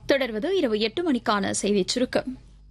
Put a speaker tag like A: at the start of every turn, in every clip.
A: தொடர்வது இரவு எட்டு மணிக்கான செய்திச் சுருக்கம்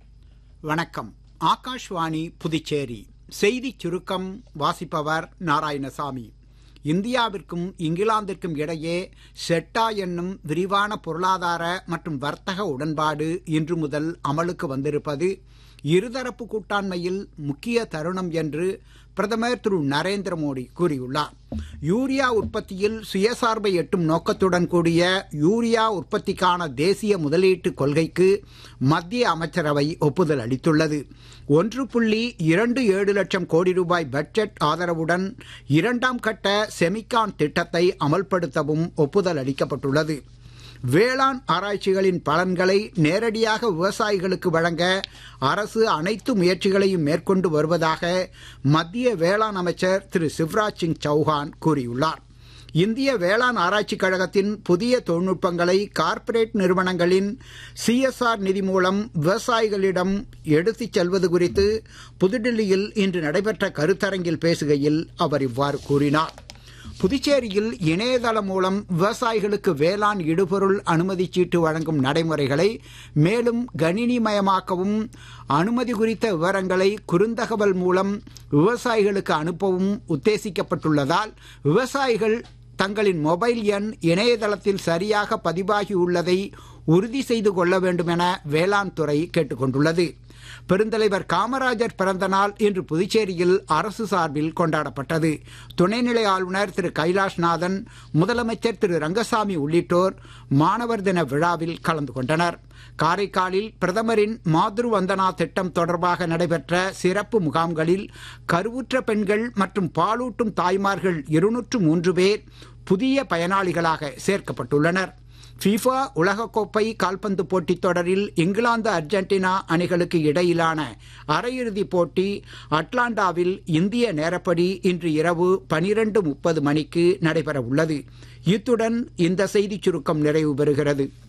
B: வணக்கம் ஆகாஷ்வாணி புதுச்சேரி செய்திச் சுருக்கம் வாசிப்பவர் நாராயணசாமி இந்தியாவிற்கும் இங்கிலாந்திற்கும் இடையே செட்டா என்னும் விரிவான பொருளாதார மற்றும் வர்த்தக உடன்பாடு இன்று முதல் அமலுக்கு வந்திருப்பது இருதரப்பு கூட்டாண்மையில் முக்கிய தருணம் என்று பிரதமர் திரு நரேந்திர மோடி கூறியுள்ளார் யூரியா உற்பத்தியில் சுயசார்பை எட்டும் நோக்கத்துடன் கூடிய யூரியா உற்பத்திக்கான தேசிய முதலீட்டு கொள்கைக்கு மத்திய அமைச்சரவை ஒப்புதல் அளித்துள்ளது ஒன்று புள்ளி இரண்டு ஏழு லட்சம் கோடி ரூபாய் பட்ஜெட் ஆதரவுடன் இரண்டாம் கட்ட செமிகான் திட்டத்தை அமல்படுத்தவும் ஒப்புதல் அளிக்கப்பட்டுள்ளது வேளாண் ஆராய்ச்சிகளின் பலன்களை நேரடியாக விவசாயிகளுக்கு வழங்க அரசு அனைத்து முயற்சிகளையும் மேற்கொண்டு வருவதாக மத்திய வேளாண் அமைச்சர் திரு சிவராஜ் சிங் சௌஹான் கூறியுள்ளார் இந்திய வேளாண் ஆராய்ச்சிக் கழகத்தின் புதிய தொழில்நுட்பங்களை கார்ப்பரேட் நிறுவனங்களின் சிஎஸ்ஆர் நிதி மூலம் விவசாயிகளிடம் எடுத்துச் செல்வது குறித்து புதுடில்லியில் இன்று நடைபெற்ற கருத்தரங்கில் பேசுகையில் அவர் இவ்வாறு கூறினார் புதுச்சேரியில் இணையதளம் மூலம் விவசாயிகளுக்கு வேளாண் இடுபொருள் அனுமதி சீட்டு வழங்கும் நடைமுறைகளை மேலும் கணினிமயமாக்கவும் அனுமதி குறித்த விவரங்களை குறுந்தகவல் மூலம் விவசாயிகளுக்கு அனுப்பவும் உத்தேசிக்கப்பட்டுள்ளதால் விவசாயிகள் தங்களின் மொபைல் எண் இணையதளத்தில் சரியாக பதிவாகியுள்ளதை உறுதி செய்து கொள்ள வேண்டும் என வேளாண் துறை கேட்டுக் கொண்டுள்ளது பெருந்தலைவர் காமராஜர் பிறந்த நாள் இன்று புதுச்சேரியில் அரசு சார்பில் கொண்டாடப்பட்டது துணைநிலை ஆளுநர் திரு கைலாஷ்நாதன் முதலமைச்சர் திரு ரங்கசாமி உள்ளிட்டோர் மாணவர் தின விழாவில் கலந்து கொண்டனர் காரைக்காலில் பிரதமரின் மாதுரு வந்தனா திட்டம் தொடர்பாக நடைபெற்ற சிறப்பு முகாம்களில் கருவுற்ற பெண்கள் மற்றும் பாலூட்டும் தாய்மார்கள் இருநூற்று மூன்று பேர் புதிய பயனாளிகளாக சேர்க்கப்பட்டுள்ளனர் ஃபீஃபா உலகக்கோப்பை கால்பந்து போட்டித் தொடரில் இங்கிலாந்து அர்ஜென்டினா அணிகளுக்கு இடையிலான அரையிறுதிப் போட்டி அட்லாண்டாவில் இந்திய நேரப்படி இன்று இரவு பனிரெண்டு முப்பது மணிக்கு நடைபெற உள்ளது இத்துடன் இந்த செய்திச் சுருக்கம் நிறைவு பெறுகிறது